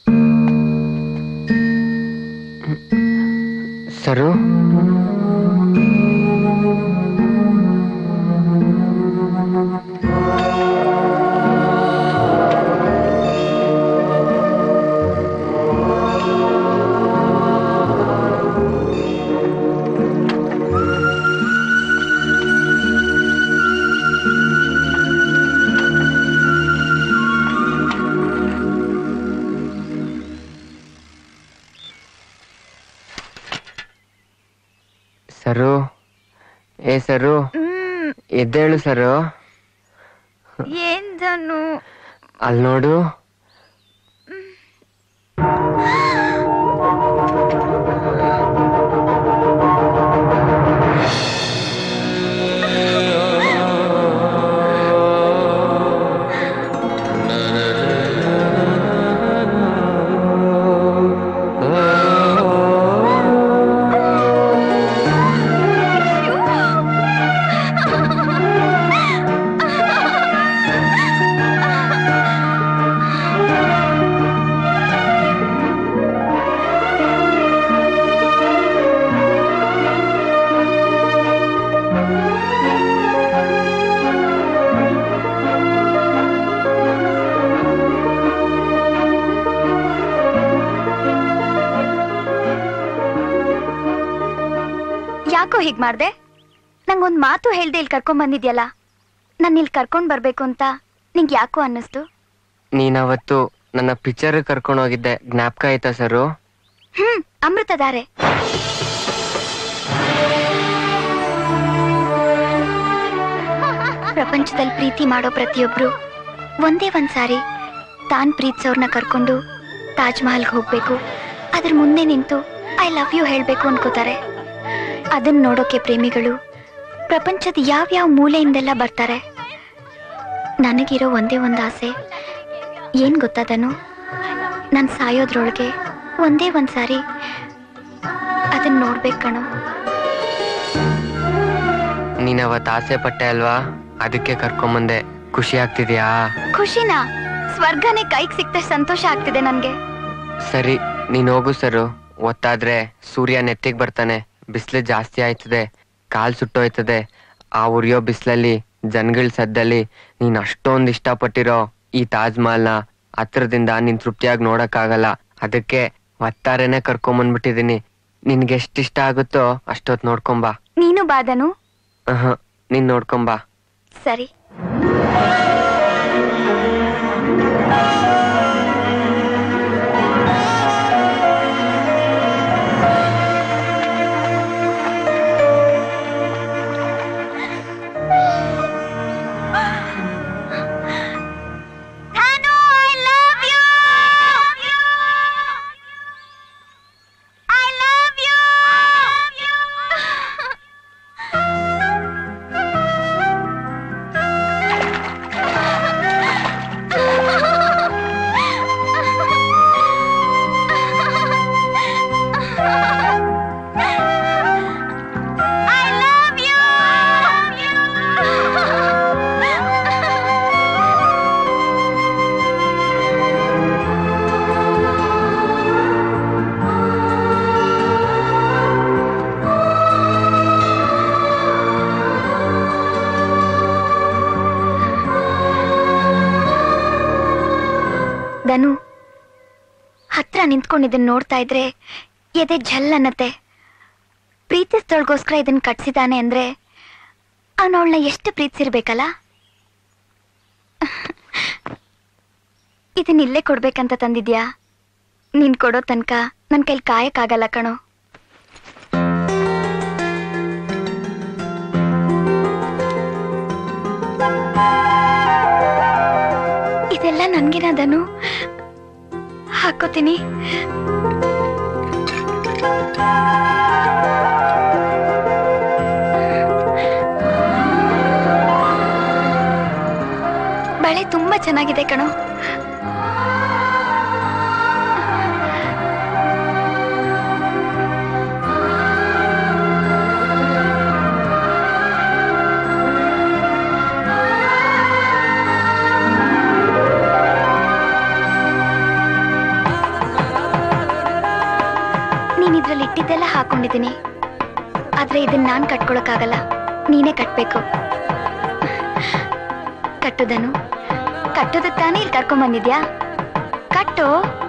ಸರು ಸರು ಏ ಸರು ಹ್ಮ್ ಎದ್ದೇಳು ಸರು ಏನ್ ಧನು ಅಲ್ಲಿ ನೋಡು ಯಾಕೋ ಹೀಗ್ ಮಾಡ್ದೆ ನಂಗೊಂದ್ ಮಾತು ಹೇಳ್ದೆ ಇಲ್ಲಿ ಕರ್ಕೊಂಡ್ ಬಂದಿದ್ಯಲ್ಲ ನಾನು ಇಲ್ಲಿ ಕರ್ಕೊಂಡ್ ಬರ್ಬೇಕು ಅಂತ ನಿಂಗೆ ಯಾಕೋ ಅನ್ನಿಸ್ತು ನೀನವತ್ತು ನನ್ನ ಪಿಕ್ಚರ್ ಕರ್ಕೊಂಡು ಹೋಗಿದ್ದೆ ಜ್ಞಾಪಕ ಆಯ್ತಾ ಸರು ಹ್ಮ್ ಅಮೃತಧಾರೆ ಪ್ರಪಂಚದಲ್ಲಿ ಪ್ರೀತಿ ಮಾಡೋ ಪ್ರತಿಯೊಬ್ರು ಒಂದೇ ಒಂದ್ಸಾರಿ ತಾನ್ ಪ್ರೀತಿಸೋರ್ನ ಕರ್ಕೊಂಡು ತಾಜ್ ಮಹಲ್ಗೆ ಹೋಗ್ಬೇಕು ಅದ್ರ ಮುಂದೆ ನಿಂತು ಐ ಲವ್ ಯು ಹೇಳ್ಬೇಕು ಅನ್ಕೋತಾರೆ ಅದನ್ನ ನೋಡೋಕೆ ಪ್ರೇಮಿಗಳು ಪ್ರಪಂಚದ ಯಾವ್ಯಾವ ಮೂಲೆಯಿಂದೆಲ್ಲ ಬರ್ತಾರೆ ನನಗಿರೋ ಒಂದೇ ಒಂದು ಆಸೆ ಏನ್ ಗೊತ್ತದನು ನಾನು ಸಾಯೋದ್ರೊಳಗೆ ಒಂದೇ ಒಂದ್ಸಾರಿ ಅದನ್ನ ನೋಡ್ಬೇಕು ಕಣೋ ನೀನವತ್ತು ಆಸೆ ಪಟ್ಟೆ ಅಲ್ವಾ ಅದಕ್ಕೆ ಕರ್ಕೊಂಬಂದೆ ಖುಷಿ ಆಗ್ತಿದ್ಯಾ ಖುಷಿನಾ ಸ್ವರ್ಗನೇ ಕೈಗೆ ಸಿಕ್ತಷ್ಟು ಸಂತೋಷ ಆಗ್ತಿದೆ ನನ್ಗೆ ಸರಿ ನೀನ್ ಹೋಗು ಸರು ಒತ್ತಾದ್ರೆ ಸೂರ್ಯ ನೆತ್ತಿಗ್ ಬರ್ತಾನೆ ಬಿಸಿಲು ಜಾಸ್ತಿ ಆಯ್ತದೆ ಕಾಲ್ ಸುಟ್ಟೋಯ್ತದೆ ಆ ಉರಿಯೋ ಬಿಸಿಲಲ್ಲಿ ಜನಗಳ ಸದ್ದಲ್ಲಿ ನೀನ್ ಅಷ್ಟೊಂದ್ ಇಷ್ಟಪಟ್ಟಿರೋ ಈ ತಾಜ್ ಮಹಲ್ನ ಹತ್ರದಿಂದ ನೀನ್ ತೃಪ್ತಿಯಾಗಿ ನೋಡಕ್ಕಾಗಲ್ಲ ಅದಕ್ಕೆ ಒತ್ತಾರೆನೆ ಕರ್ಕೊಂಬಂದ್ಬಿಟ್ಟಿದೀನಿ ನಿನ್ಗೆ ಎಷ್ಟ್ ಇಷ್ಟ ಆಗುತ್ತೋ ಅಷ್ಟೊತ್ ನೋಡ್ಕೊಂಬಾ ನೀನು ಬಾದನು ಅಹ ನೀನ್ ನೋಡ್ಕೊಂಬಾ ಸರಿ ಧನು ಹತ್ರ ನಿಂತ್ಕೊಂಡು ಇದನ್ನ ನೋಡ್ತಾ ಇದ್ರೆ ಎದೆ ಝಲ್ ಅನ್ನತ್ತೆ ಪ್ರೀತಿಸ್ದೊಳ್ಗೋಸ್ಕರ ಇದನ್ನ ಕಟ್ಸಿದಾನೆ ಅಂದ್ರೆ ಅವನವಳನ್ನ ಎಷ್ಟು ಪ್ರೀತಿಸಿರ್ಬೇಕಲ್ಲ ಇದನ್ನ ಇಲ್ಲೇ ಕೊಡ್ಬೇಕಂತ ತಂದಿದ್ಯಾ ನೀನ್ ಕೊಡೋ ತನಕ ನನ್ ಕೈಲಿ ಕಾಯಕ್ಕಾಗಲ್ಲ ಕಣೋ ಇದೆಲ್ಲ ನನ್ಗೇನದನು ಹಾಕೋತೀನಿ ಬಳೆ ತುಂಬಾ ಚೆನ್ನಾಗಿದೆ ಕಣೋ ಇಟ್ಟಿದ್ದೆಲ್ಲ ಹಾಕೊಂಡಿದ್ದೀನಿ ಆದ್ರೆ ಇದನ್ನ ನಾನ್ ಕಟ್ಕೊಳಕ್ಕಾಗಲ್ಲ ನೀನೇ ಕಟ್ಬೇಕು ಕಟ್ಟುದನು ಕಟ್ಟೋದಕ್ ತಾನೇ ಇಲ್ಲಿ ಕರ್ಕೊಂಡ್ ಬಂದಿದ್ಯಾ ಕಟ್ಟು